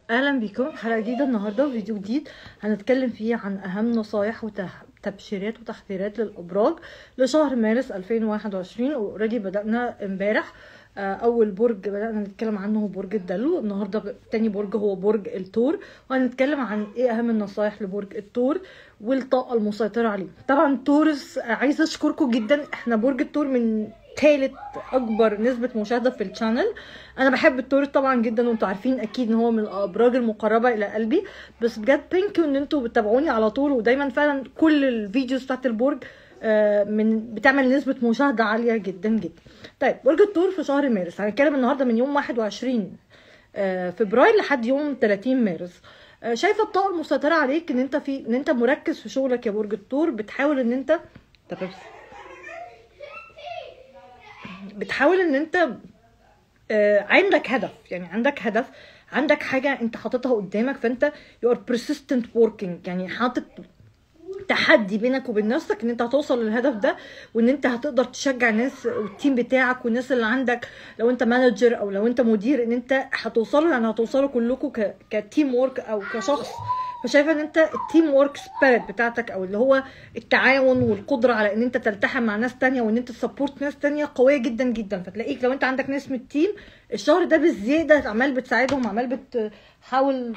اهلا بيكم حلقه جديده النهارده فيديو جديد هنتكلم فيه عن اهم نصايح وتبشيرات وتحذيرات للابراج لشهر مارس 2021 واوريدي بدانا امبارح آه، اول برج بدانا نتكلم عنه هو برج الدلو النهارده ب- تاني برج هو برج الثور وهنتكلم عن ايه اهم النصايح لبرج الثور والطاقه المسيطره عليه طبعا تورس آه، عايزه اشكركم جدا احنا برج الثور من ثالث اكبر نسبه مشاهده في الشانل انا بحب التورس طبعا جدا وانتوا عارفين اكيد ان هو من الابراج المقربه الى قلبي بس بجد ثانك يو ان انتوا بتتابعوني على طول ودايما فعلا كل الفيديوز بتاعت البرج آه، من بتعمل نسبه مشاهده عاليه جدا جدا طيب برج الثور في شهر مارس هنتكلم النهارده من يوم 21 آه، فبراير لحد يوم 30 مارس آه، شايفه الطاقه المسيطره عليك ان انت في ان انت مركز في شغلك يا برج الثور بتحاول ان انت طب بس. بتحاول ان انت آه، عندك هدف يعني عندك هدف عندك حاجة انت حاططها قدامك فانت you are persistent working يعني حاطط تحدي بينك وبين نفسك ان انت هتوصل للهدف ده وان انت هتقدر تشجع الناس والتيم بتاعك والناس اللي عندك لو انت مانجر او لو انت مدير ان انت هتوصلوا يعني هتوصلوا كلكم ك- كتيم وورك او كشخص فشايفه ان انت التيم وورك سبيريت بتاعتك او اللي هو التعاون والقدره على ان انت تلتحم مع ناس تانية وان انت تسبورت ناس تانية قويه جدا جدا فتلاقيك لو انت عندك ناس من التيم الشهر ده بالزياده عمال بتساعدهم عمال بتحاول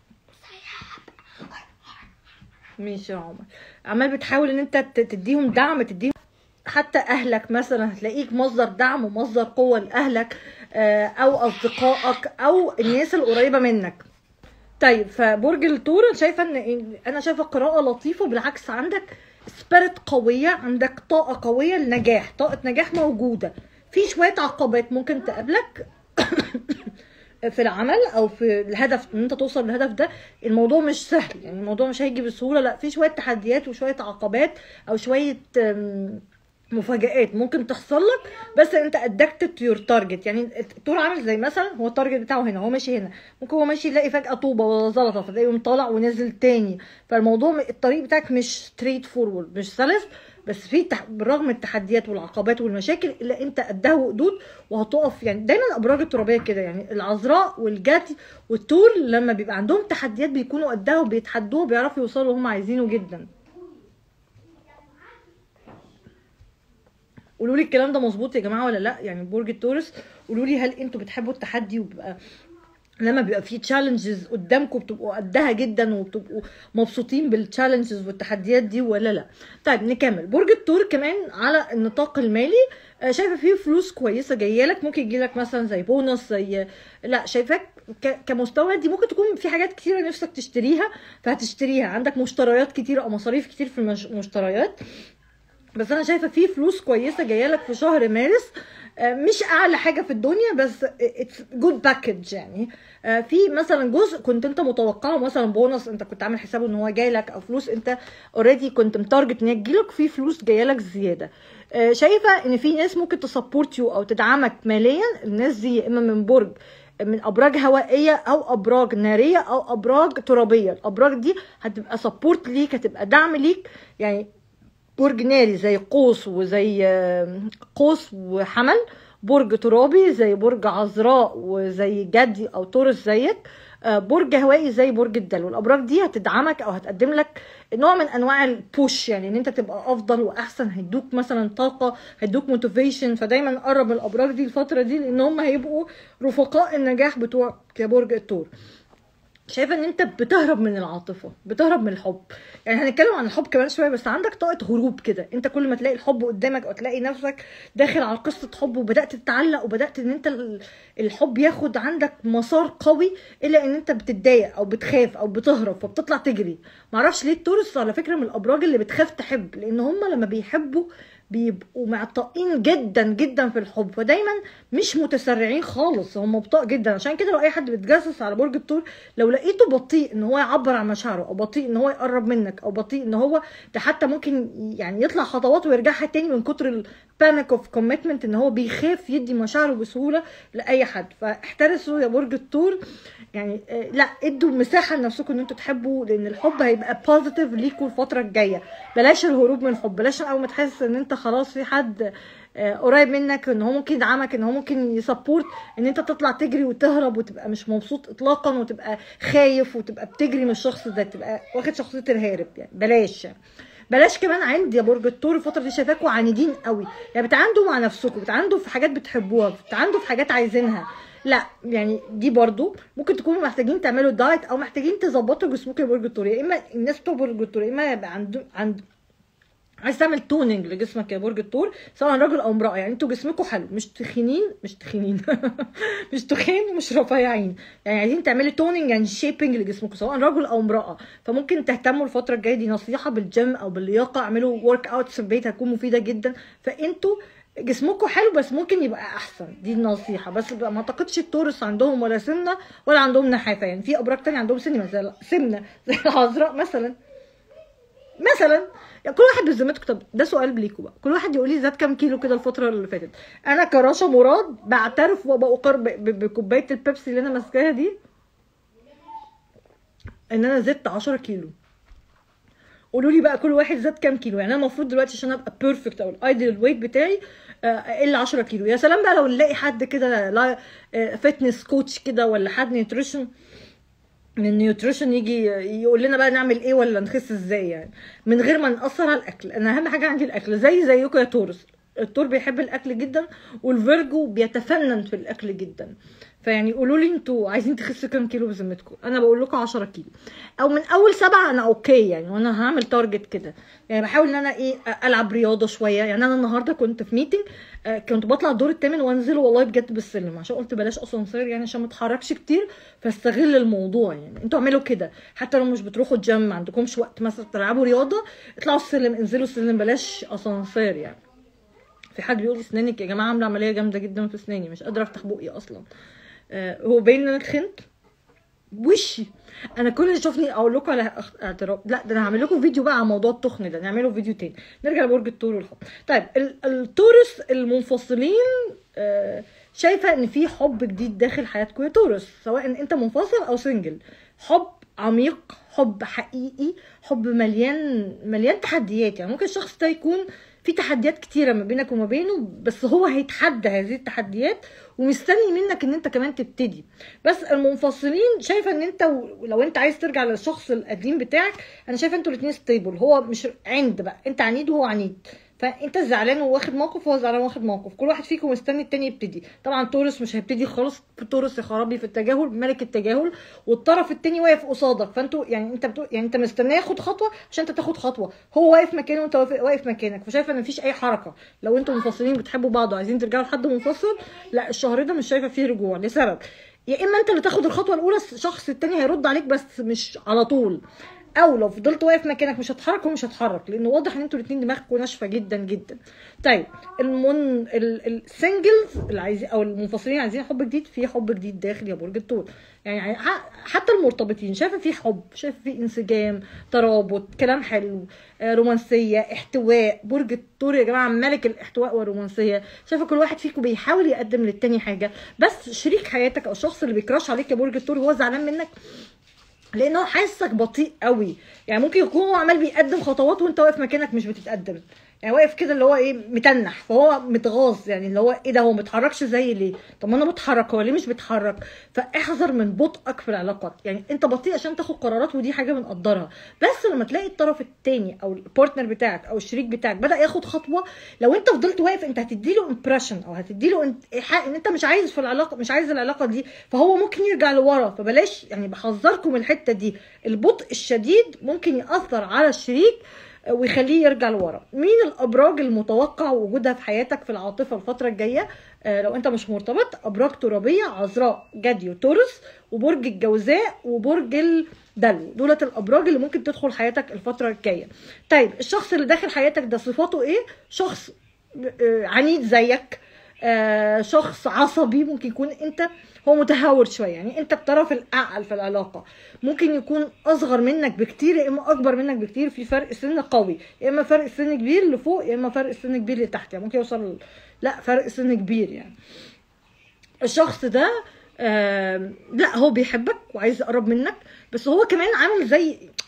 ماشي يا عمر عمال بتحاول ان انت ت- تديهم دعم تديهم حتى اهلك مثلا هتلاقيك مصدر دعم ومصدر قوه لاهلك آه، او اصدقائك او الناس القريبه منك طيب فبرج الثور أنا شايفه ان انا شايفه قراءه لطيفه بالعكس عندك سبيريت قويه عندك طاقه قويه للنجاح طاقه نجاح موجوده في شويه عقبات ممكن تقابلك في العمل او في الهدف ان انت توصل للهدف ده الموضوع مش سهل يعني الموضوع مش هيجي بسهوله لا في شويه تحديات وشويه عقبات او شويه أم، مفاجآت ممكن تحصل لك بس انت ادكت تو يور تارجت يعني الطور عامل زي مثلا هو التارجت بتاعه هنا هو ماشي هنا ممكن هو ماشي يلاقي فجأة طوبة ولا زلطة فتلاقيه يقوم طالع ونزل تاني فالموضوع م- الطريق بتاعك مش ستريت فورورد مش سلس بس في تح... بالرغم من التحديات والعقبات والمشاكل الا انت قدها وقدود وهتقف يعني دايما الابراج الترابيه كده يعني العذراء والجدي والتور لما بيبقى عندهم تحديات بيكونوا قدها وبيتحدوها وبيعرفوا يوصلوا اللي هم عايزينه جدا قولوا لي الكلام ده مظبوط يا جماعه ولا لا يعني برج التورس قولوا لي هل انتوا بتحبوا التحدي وبيبقى لما بيبقى في تشالنجز قدامكم بتبقوا قدها جدا وبتبقوا مبسوطين بالتشالنجز والتحديات دي ولا لا طيب نكمل برج الثور كمان على النطاق المالي آه، شايفه فيه فلوس كويسه جايه لك ممكن يجي لك مثلا زي بونص زي لا شايفاك ك- كمستوى دي ممكن تكون في حاجات كتيره نفسك تشتريها فهتشتريها عندك مشتريات كتيره او مصاريف كتير في المشتريات بس انا شايفه في فلوس كويسه جايه لك في شهر مارس آه، مش اعلى حاجه في الدنيا بس اتس جود باكج يعني آه، في مثلا جزء كنت انت متوقعه مثلا بونص انت كنت عامل حسابه ان هو جاي لك او فلوس انت اوريدي كنت متارجت ان هي تجيلك في فلوس جايه لك زياده آه، شايفه ان في ناس ممكن تسبورت يو او تدعمك ماليا الناس دي يا اما من برج من ابراج هوائيه او ابراج ناريه او ابراج ترابيه الابراج دي هتبقى سبورت ليك هتبقى دعم ليك يعني برج ناري زي قوس وزي آه، قوس وحمل برج ترابي زي برج عذراء وزي جدي او تورس زيك آه، برج هوائي زي برج الدلو الابراج دي هتدعمك او هتقدم لك نوع من انواع البوش يعني ان انت تبقى افضل واحسن هيدوك مثلا طاقه هيدوك موتيفيشن فدايما قرب الابراج دي الفتره دي لان هم هيبقوا رفقاء النجاح بتوعك يا برج الثور شايفه ان انت بتهرب من العاطفه بتهرب من الحب يعني هنتكلم عن الحب كمان شويه بس عندك طاقه هروب كده انت كل ما تلاقي الحب قدامك او تلاقي نفسك داخل على قصه حب وبدات تتعلق وبدات ان انت ال- الحب ياخد عندك مسار قوي الا ان انت بتتضايق او بتخاف او بتهرب فبتطلع تجري معرفش ليه التورس على فكره من الابراج اللي بتخاف تحب لان هم لما بيحبوا بيبقوا معطائين جدا جدا في الحب فدايما مش متسرعين خالص هم بطاء جدا عشان كده لو اي حد بيتجسس على برج الثور لو لقيته بطيء ان هو يعبر عن مشاعره او بطيء ان هو يقرب منك او بطيء ان هو ده حتى ممكن يعني يطلع خطوات ويرجعها تاني من كتر البانيك اوف كوميتمنت ان هو بيخاف يدي مشاعره بسهوله لاي حد فاحترسوا يا برج الثور يعني آه، لا ادوا مساحه لنفسكم ان انتوا تحبوا لان الحب هيبقى بوزيتيف ليكوا الفتره الجايه بلاش الهروب من الحب بلاش اول ما تحس ان انت خلاص في حد آه، قريب منك ان هو ممكن يدعمك ان هو ممكن يسبورت ان انت تطلع تجري وتهرب وتبقى مش مبسوط اطلاقا وتبقى خايف وتبقى بتجري من الشخص ده تبقى واخد شخصيه الهارب يعني بلاش يعني. بلاش كمان عندي يا برج الثور الفتره دي شايفاكوا عنيدين قوي يعني بتعاندوا مع نفسكم بتعاندوا في حاجات بتحبوها بتعاندوا في حاجات عايزينها لا يعني دي برضو ممكن تكونوا محتاجين تعملوا دايت او محتاجين تظبطوا جسمكم يا برج الثور يا اما الناس بتوع برج الثور يا اما يبقى عنده عند عايز تعمل توننج لجسمك يا برج الثور سواء راجل او امراه يعني انتوا جسمكم حلو مش تخينين مش تخينين مش تخين ومش رفيعين يعني عايزين تعملي توننج يعني شيبنج لجسمكم سواء راجل او امراه فممكن تهتموا الفتره الجايه دي نصيحه بالجيم او باللياقه اعملوا ورك اوت في البيت هتكون مفيده جدا فانتوا جسمكم حلو بس ممكن يبقى احسن دي النصيحه بس بقى ما اعتقدش التورس عندهم ولا سمنه ولا عندهم نحافه يعني في ابراج تانية عندهم سمنه زي سمنه زي العذراء مثلا مثلا يعني كل واحد بذمتكم طب ده سؤال ليكوا بقى كل واحد يقول لي زاد كام كيلو كده الفتره اللي فاتت انا كراشا مراد بعترف وبقر ب- ب- بكوبايه البيبسي اللي انا ماسكاها دي ان انا زدت 10 كيلو قولوا لي بقى كل واحد زاد كام كيلو يعني انا المفروض دلوقتي عشان ابقى بيرفكت او الايديال ويت بتاعي آه، اقل 10 كيلو يا سلام بقى لو نلاقي حد كده فتنس كوتش كده ولا حد نيوتريشن من النيوتريشن يجي يقول لنا بقى نعمل ايه ولا نخس ازاي يعني من غير ما نأثر على الاكل انا اهم حاجه عندي الاكل زي زيكم يا تورس التور بيحب الاكل جدا والفيرجو بيتفنن في الاكل جدا فيعني قولوا لي انتوا عايزين تخسوا كام كيلو بذمتكم انا بقول لكم 10 كيلو او من اول سبعه انا اوكي يعني وانا هعمل تارجت كده يعني بحاول ان انا ايه العب رياضه شويه يعني انا النهارده كنت في ميتنج كنت بطلع الدور الثامن وانزل والله بجد بالسلم عشان قلت بلاش اسانسير يعني عشان ما اتحركش كتير فاستغل الموضوع يعني انتوا اعملوا كده حتى لو مش بتروحوا الجيم ما عندكمش وقت مثلا تلعبوا رياضه اطلعوا السلم انزلوا السلم بلاش اسانسير يعني في حد بيقول لي اسنانك يا جماعه عامله عمليه جامده جدا في اسناني مش قادره افتح بقي اصلا آه، هو باين ان انا اتخنت وشي انا كل اللي يشوفني اقول لكم على أخ- اعتراف لا ده انا هعمل لكم فيديو بقى على موضوع التخن ده نعمله فيديو تاني نرجع لبرج الثور والحب طيب ال- التورس المنفصلين آه، شايفه ان في حب جديد داخل حياتكم يا تورس سواء انت منفصل او سنجل حب عميق حب حقيقي حب مليان مليان تحديات يعني ممكن الشخص ده يكون في تحديات كتيره ما بينك وما بينه بس هو هيتحدى هذه التحديات ومستني منك ان انت كمان تبتدي بس المنفصلين شايفه ان انت و- لو انت عايز ترجع للشخص القديم بتاعك انا شايفه انتوا الاثنين ستيبل هو مش عند بقى انت عنيد وهو عنيد فانت زعلان وواخد موقف وهو زعلان واخد موقف كل واحد فيكم مستني التاني يبتدي طبعا تورس مش هيبتدي خالص تورس يا خرابي في التجاهل ملك التجاهل والطرف التاني واقف قصادك فانتوا يعني انت بتقول يعني انت مستناه ياخد خطوه عشان انت تاخد خطوه هو واقف مكانه وانت واقف- واقف مكانك فشايفه ان مفيش اي حركه لو انتوا منفصلين بتحبوا بعض وعايزين ترجعوا لحد منفصل لا الشهر ده مش شايفه فيه رجوع لسبب يا اما انت اللي تاخد الخطوه الاولى الشخص التاني هيرد عليك بس مش على طول او لو فضلت واقف مكانك مش هتحرك ومش هتحرك لانه واضح ان انتوا الاثنين دماغكم ناشفه جدا جدا طيب المن السنجلز اللي عايزين او المنفصلين عايزين حب جديد في حب جديد داخل يا برج الثور يعني ح- حتى المرتبطين شايفه في حب شايفه في انسجام ترابط كلام حلو آه، رومانسيه احتواء برج الثور يا جماعه ملك الاحتواء والرومانسيه شايفه كل واحد فيكم بيحاول يقدم للتاني حاجه بس شريك حياتك او الشخص اللي بيكراش عليك يا برج الثور هو زعلان منك لانه حاسك بطيء قوي يعني ممكن يكون هو عمال بيقدم خطوات وانت واقف مكانك مش بتتقدم يعني واقف كده اللي هو ايه متنح فهو متغاظ يعني اللي هو ايه ده هو متحركش زي ليه طب ما انا بتحرك هو ليه مش بيتحرك فاحذر من بطئك في العلاقات يعني انت بطيء عشان تاخد قرارات ودي حاجه بنقدرها بس لما تلاقي الطرف التاني او البارتنر بتاعك او الشريك بتاعك بدا ياخد خطوه لو انت فضلت واقف انت هتديله امبريشن او هتديله انت- ايحاء ان انت مش عايز في العلاقه مش عايز العلاقه دي فهو ممكن يرجع لورا فبلاش يعني بحذركم من الحته دي البطء الشديد ممكن ياثر على الشريك ويخليه يرجع لورا مين الابراج المتوقع وجودها في حياتك في العاطفه الفتره الجايه آه، لو انت مش مرتبط ابراج ترابيه عذراء جدي وتورس وبرج الجوزاء وبرج الدلو دولت الابراج اللي ممكن تدخل حياتك الفتره الجايه طيب الشخص اللي داخل حياتك ده صفاته ايه شخص آه، عنيد زيك آه، شخص عصبي ممكن يكون انت هو متهور شويه يعني انت الطرف الاعقل في العلاقه ممكن يكون اصغر منك بكتير يا اما اكبر منك بكتير في فرق سن قوي يا اما فرق سن كبير لفوق يا اما فرق سن كبير لتحت يعني ممكن يوصل لا فرق سن كبير يعني الشخص ده آم، لا هو بيحبك وعايز يقرب منك بس هو كمان عامل زي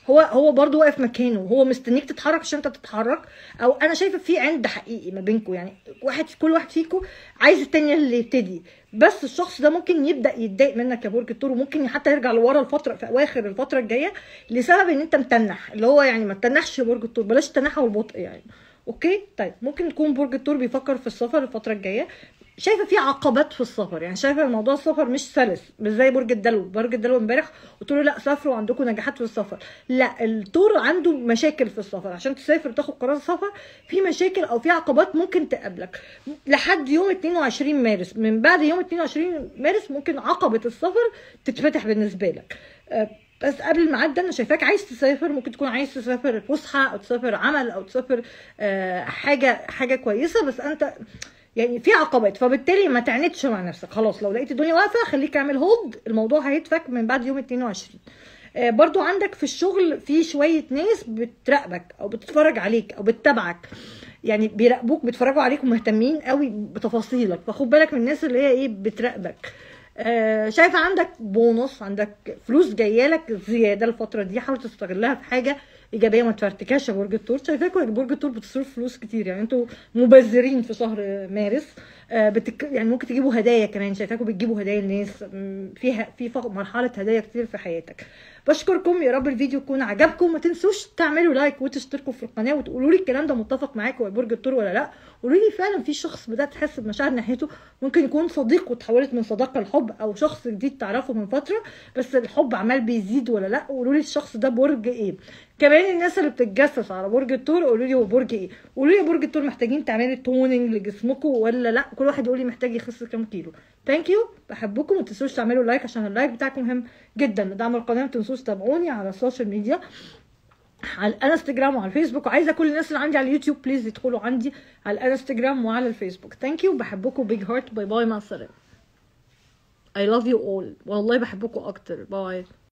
هو هو برضه واقف مكانه هو مستنيك تتحرك عشان انت تتحرك او انا شايفه في عند حقيقي ما بينكم يعني واحد كل واحد فيكم عايز التاني اللي يبتدي بس الشخص ده ممكن يبدا يتضايق منك يا برج الثور وممكن حتى يرجع لورا الفتره في اواخر الفتره الجايه لسبب ان انت متنح اللي هو يعني ما تتنحش يا برج الثور بلاش التنحه والبطء يعني اوكي طيب ممكن يكون برج الثور بيفكر في السفر الفتره الجايه شايفه في عقبات في السفر يعني شايفه الموضوع السفر مش سلس مش زي برج الدلو برج الدلو امبارح قلت له لا سافروا عندكم نجاحات في السفر لا الثور عنده مشاكل في السفر عشان تسافر وتاخد قرار السفر في مشاكل او في عقبات ممكن تقابلك لحد يوم 22 مارس من بعد يوم 22 مارس ممكن عقبه السفر تتفتح بالنسبه لك أه بس قبل الميعاد ده انا شايفاك عايز تسافر ممكن تكون عايز تسافر فسحه او تسافر عمل او تسافر أه حاجه حاجه كويسه بس انت يعني في عقبات فبالتالي ما تعندش مع نفسك خلاص لو لقيت الدنيا واقفه خليك اعمل هولد الموضوع هيتفك من بعد يوم 22 آه برضو عندك في الشغل في شويه ناس بتراقبك او بتتفرج عليك او بتتابعك يعني بيراقبوك بيتفرجوا عليك ومهتمين قوي بتفاصيلك فخد بالك من الناس اللي هي ايه بتراقبك آه شايفه عندك بونص عندك فلوس جايه لك زياده الفتره دي حاول تستغلها في حاجه ايجابيه ما تفرتكاش يا برج الثور شايفاكم يا برج الثور بتصرفوا فلوس كتير يعني انتوا مبذرين في شهر مارس آه بتك... يعني ممكن تجيبوا هدايا كمان شايفاكم بتجيبوا هدايا للناس فيها في مرحله هدايا كتير في حياتك بشكركم يا رب الفيديو يكون عجبكم ما تنسوش تعملوا لايك وتشتركوا في القناه وتقولوا لي الكلام ده متفق معاكم يا برج الثور ولا لا قولوا لي فعلا في شخص بدات تحس بمشاعر ناحيته ممكن يكون صديق وتحولت من صداقه لحب او شخص جديد تعرفه من فتره بس الحب عمال بيزيد ولا لا قولوا لي الشخص ده برج ايه كمان الناس اللي بتتجسس على برج الثور قولوا لي هو برج ايه قولوا لي برج الثور محتاجين تعملوا توننج لجسمكم ولا لا كل واحد يقول لي محتاج يخس كام كيلو ثانك يو بحبكم ما تنسوش تعملوا لايك عشان اللايك بتاعكم مهم جدا لدعم القناه ما تنسوش تتابعوني على السوشيال ميديا على الانستجرام وعلى الفيسبوك وعايزه كل الناس اللي عندي على اليوتيوب بليز يدخلوا عندي على الانستجرام وعلى الفيسبوك ثانك يو بحبكم بيج هارت باي باي مع السلامه I love you all والله بحبكم اكتر باي